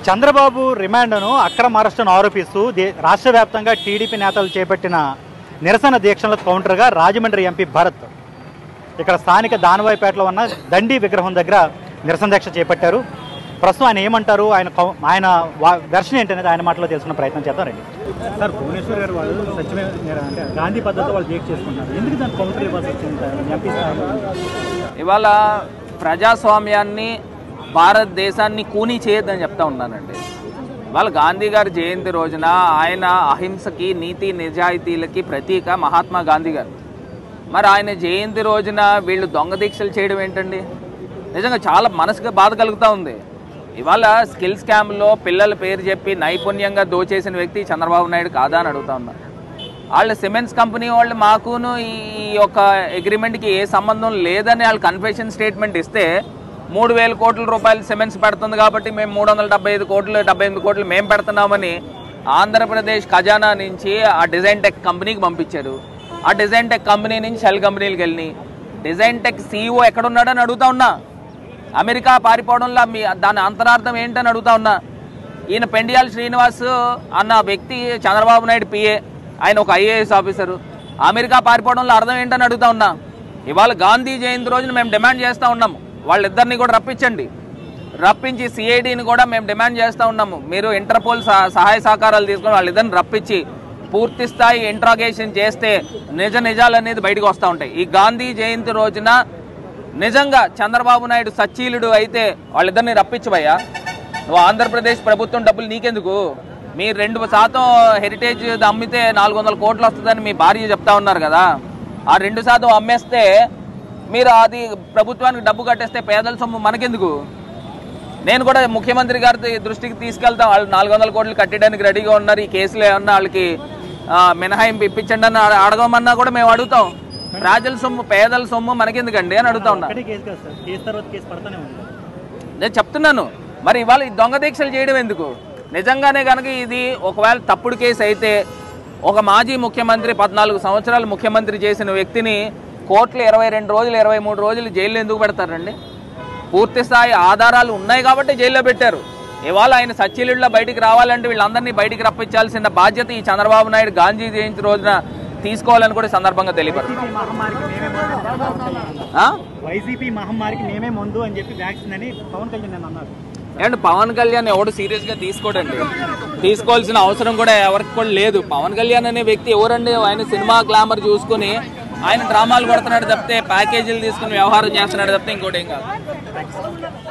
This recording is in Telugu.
చంద్రబాబు రిమాండ్ను అక్రమ అరెస్టును ఆరోపిస్తూ దే- రాష్ట్ర వ్యాప్తంగా టీడీపీ నేతలు చేపట్టిన నిరసన దీక్షలకు కౌంటర్గా రాజమండ్రి ఎంపీ భరత్ ఇక్కడ స్థానిక దానవాయిపేటలో ఉన్న దండి విగ్రహం దగ్గర నిరసన దీక్ష చేపట్టారు ప్రస్తుతం ఆయన ఏమంటారు ఆయన కౌ- ఆయన వా- వెర్షన్ ఏంటనేది ఆయన మాటలో తెలుసుకునే ప్రయత్నం చేద్దాం రండి సార్ భువనేశ్వర్ గారు వాళ్ళు సత్యమే అంటే గాంధీ పద్ధతిలో వాళ్ళు దీక్ష చేసుకుంటున్నారు ఎందుకు దాన్ని కౌంటర్ ఇవ్వాల్సి వచ్చింది ఎంపీ ఇవాళ ప్రజాస్వామ్యాన్ని భారతదేశాన్ని కూనీ చేయొద్దని చెప్తా ఉన్నానండి ఇవాళ గాంధీ గారి జయంతి రోజున ఆయన అహింసకి నీతి నిజాయితీలకి ప్రతీక మహాత్మా గాంధీ గారు మరి ఆయన జయంతి రోజున వీళ్ళు దొంగ దీక్షలు చేయడం ఏంటండి నిజంగా చాలా మనసుకు బాధ కలుగుతూ ఉంది ఇవాళ స్కిల్ స్కామ్లో పిల్లల పేరు చెప్పి నైపుణ్యంగా దోచేసిన వ్యక్తి చంద్రబాబు నాయుడు కాదా అని అడుగుతా ఉన్నా వాళ్ళ సిమెంట్స్ కంపెనీ వాళ్ళు మాకును ఈ యొక్క అగ్రిమెంట్కి ఏ సంబంధం లేదని వాళ్ళు కన్ఫెషన్ స్టేట్మెంట్ ఇస్తే మూడు వేల కోట్ల రూపాయలు సిమెంట్స్ పెడుతుంది కాబట్టి మేము మూడు వందల డెబ్బై ఐదు కోట్లు డెబ్బై ఎనిమిది కోట్లు మేము పెడుతున్నామని ఆంధ్రప్రదేశ్ ఖజానా నుంచి ఆ డిజైన్ టెక్ కంపెనీకి పంపించారు ఆ డిజైన్ టెక్ కంపెనీ నుంచి షెల్ కంపెనీలకు వెళ్ళి డిజైన్ టెక్ సీఈఓ ఎక్కడున్నాడని అడుగుతా ఉన్నా అమెరికా పారిపోవడంలో మీ దాని అంతరార్థం ఏంటని అడుగుతా ఉన్నా ఈయన పెండియాల శ్రీనివాస్ అన్న వ్యక్తి చంద్రబాబు నాయుడు పిఏ ఆయన ఒక ఐఏఎస్ ఆఫీసరు అమెరికా పారిపోవడంలో అర్థం ఏంటని అడుగుతా ఉన్నా ఇవాళ గాంధీ జయంతి రోజున మేము డిమాండ్ చేస్తూ ఉన్నాము వాళ్ళిద్దరిని కూడా రప్పించండి రప్పించి సిఐడిని కూడా మేము డిమాండ్ చేస్తూ ఉన్నాము మీరు ఇంటర్పోల్ సహ- సహాయ సహకారాలు తీసుకొని వాళ్ళిద్దరిని రప్పించి పూర్తి స్థాయి ఇంట్రాగేషన్ చేస్తే నిజ నిజాలు అనేది బయటకు వస్తూ ఉంటాయి ఈ గాంధీ జయంతి రోజున నిజంగా చంద్రబాబు నాయుడు సచ్చీలుడు అయితే వాళ్ళిద్దరిని రప్పించబయ్యా నువ్వు ఆంధ్రప్రదేశ్ ప్రభుత్వం డబ్బులు నీకెందుకు మీరు రెండు శాతం హెరిటేజ్ అమ్మితే నాలుగు వందల కోట్లు వస్తుందని మీ భార్య చెప్తా ఉన్నారు కదా ఆ రెండు శాతం అమ్మేస్తే మీరు అది ప్రభుత్వానికి డబ్బు కట్టేస్తే పేదల సొమ్ము మనకెందుకు నేను కూడా ముఖ్యమంత్రి గారి దృష్టికి తీసుకెళ్తాం వాళ్ళు నాలుగు వందల కోట్లు కట్టడానికి రెడీగా ఉన్నారు ఈ కేసులు ఏమన్నా వాళ్ళకి ఆ, మినహాయింపు ఇప్పించండి అని అడ- అడగమన్నా కూడా మేము అడుగుతాం ప్రజల సొమ్ము పేదల సొమ్ము మనకెందుకండి అని అడుగుతా ఉన్నా ఒకటే కేసు కాదు సార్ కేసు తర్వాత కేసు పడతానే ఉంది నేను చెప్తున్నాను మరి ఇవాళ ఈ దొంగ దీక్షలు చేయడం ఎందుకు నిజంగానే కనుక ఇది ఒకవేళ తప్పుడు కేసు అయితే ఒక మాజీ ముఖ్యమంత్రి పద్నాలుగు సంవత్సరాలు ముఖ్యమంత్రి చేసిన వ్యక్తిని కోర్టులు ఇరవై రెండు రోజులు ఇరవై మూడు రోజులు జైల్లో ఎందుకు పెడతారండి పూర్తి స్థాయి ఆధారాలు ఉన్నాయి కాబట్టి జైల్లో పెట్టారు ఇవాళ ఆయన సచ్చిలుళ్ళ బయటికి రావాలంటే వీళ్ళందరినీ బయటికి రప్పించాల్సిన బాధ్యత ఈ చంద్రబాబు నాయుడు గాంధీ జయంతి రోజున తీసుకోవాలని కూడా ఈ సందర్భంగా తెలియపడుతుంది వైసీపీ మహమ్మారికి మేమే మందు ఆ? వైసీపీ మహమ్మారికి మేమే మందు అని చెప్పి వ్యాక్సిన్ అని పవన్ కళ్యాణ్ నేను అన్నారు అండ్ పవన్ కళ్యాణ్ ఎవడు సీరియస్ గా తీసుకోడండి తీసుకోవాల్సిన అవసరం కూడా ఎవరికి కూడా లేదు పవన్ కళ్యాణ్ అనే వ్యక్తి ఎవరండి ఆయన సినిమా గ్లామర్ చూసుకుని ఆయన డ్రామాలు కొడుతున్నాడు తప్పితే ప్యాకేజీలు తీసుకుని వ్యవహారం చేస్తున్నాడు తప్పితే ఇంకోటి ఏం కాదు